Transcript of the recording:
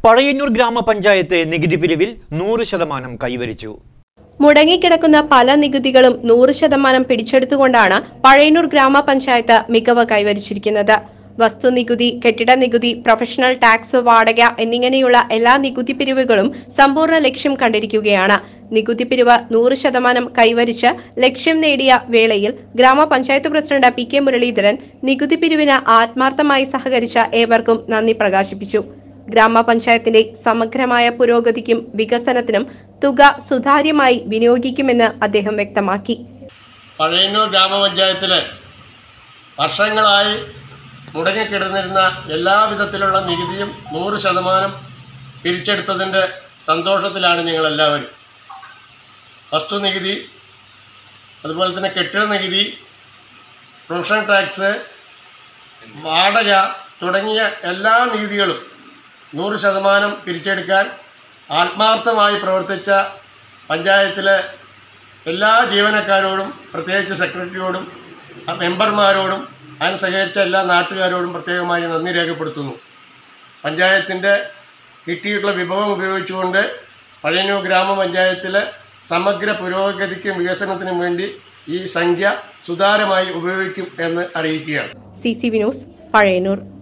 പഴയന്നൂർ ഗ്രാമപഞ്ചായത്ത് നികുതി പിരിവിൽ നൂറ് ശതമാനം കൈവരിച്ചു മുടങ്ങിക്കിടക്കുന്ന പല നികുതികളും നൂറ് ശതമാനം പിടിച്ചെടുത്തുകൊണ്ടാണ് പഴയന്നൂർ ഗ്രാമപഞ്ചായത്ത് മികവ് കൈവരിച്ചിരിക്കുന്നത് വസ്തുനികുതി കെട്ടിട നികുതി പ്രൊഫഷണൽ ടാക്സ് വാടക എന്നിങ്ങനെയുള്ള എല്ലാ നികുതി പിരിവുകളും സമ്പൂർണ്ണ ലക്ഷ്യം കണ്ടിരിക്കുകയാണ് നികുതി പിരിവ് നൂറ് ശതമാനം കൈവരിച്ച് ലക്ഷ്യം നേടിയ വേളയിൽ ഗ്രാമപഞ്ചായത്ത് പ്രസിഡന്റ് പി കെ മുരളീധരൻ നികുതി പിരിവിന് ആത്മാർത്ഥമായി സഹകരിച്ച ഏവർക്കും നന്ദി പ്രകാശിപ്പിച്ചു ഗ്രാമപഞ്ചായത്തിന്റെ സമഗ്രമായ പുരോഗതിക്കും വികസനത്തിനും തുക സുതാര്യമായി വിനിയോഗിക്കുമെന്ന് അദ്ദേഹം വ്യക്തമാക്കി പഴയന്നൂർ ഗ്രാമപഞ്ചായത്തിൽ വർഷങ്ങളായി മുടങ്ങിക്കിടന്നിരുന്ന എല്ലാ വിധത്തിലുള്ള നികുതിയും നൂറ് ശതമാനം പിരിച്ചെടുത്തതിൻ്റെ സന്തോഷത്തിലാണ് ഞങ്ങളെല്ലാവരും വസ്തുനികുതി അതുപോലെ തന്നെ കെട്ടിട നികുതി പ്രൊഫഷണൽ ടാക്സ് വാടക തുടങ്ങിയ എല്ലാ നികുതികളും നൂറ് ശതമാനം പിരിച്ചെടുക്കാൻ ആത്മാർത്ഥമായി പ്രവർത്തിച്ച പഞ്ചായത്തിലെ എല്ലാ ജീവനക്കാരോടും പ്രത്യേകിച്ച് സെക്രട്ടറിയോടും ആ മെമ്പർമാരോടും അതിന് സഹകരിച്ച എല്ലാ നാട്ടുകാരോടും പ്രത്യേകമായി നന്ദി രേഖപ്പെടുത്തുന്നു പഞ്ചായത്തിൻ്റെ കിട്ടിയിട്ടുള്ള വിഭവം ഉപയോഗിച്ചുകൊണ്ട് പഴയന്നൂർ ഗ്രാമപഞ്ചായത്തിലെ സമഗ്ര പുരോഗതിക്കും വികസനത്തിനും വേണ്ടി ഈ സംഖ്യ സുതാരമായി ഉപയോഗിക്കും എന്ന് അറിയിക്കുകയാണ് C C V news Pazhayannur